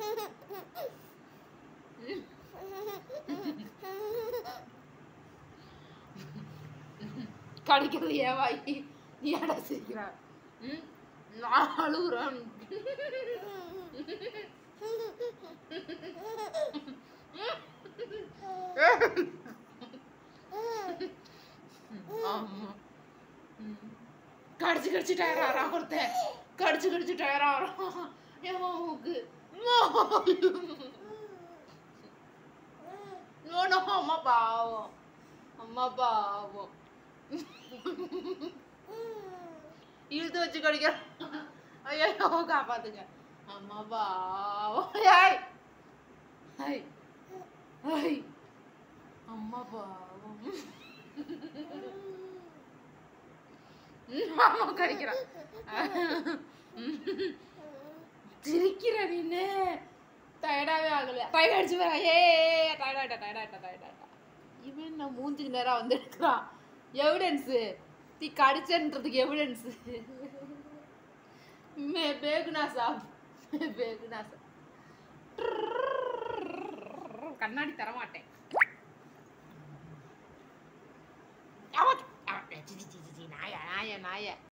கடிக்கிறது ஏன் வாய் நீ அடா சிரிக்கிற ம் நான் அழுகுறேன் ஆமா ம். கடிச்சு கடிச்சு டயர் ஆறான் ஒருத்தன் கடிச்சு கடிச்சு டயர் ஆறான் என் மாமுக்கு நோ அம்மா பாவம் அம்மா பாவம் இழுத்து வச்சு கடிக்கிறான் ஐயோ காப்பாத்துங்க அம்மா பாவம் ஏய் ஐய் ஐய் அம்மா பாவம் மாமா கடிக்கிறான் சிரிக்கிற நீனு டயர்டாவே ஆகல டயர்ட் அடிச்சு போறா ஏ டயர்டாயிட்டா டயர்டாயிட்டா டயர்டாயிட்டா இவன் நான் மூஞ்சுக்கு நேரா வந்து எடுக்கிறான் எவிடன்ஸு தீ கடிச்சன்றதுக்கு எவிடன்ஸு மே பேகுனா சாப் பேகுனா சாப் கண்ணாடி தர மாட்டேன் அவ- அவ- சி, சி, சி, சி, நாய நாய நாய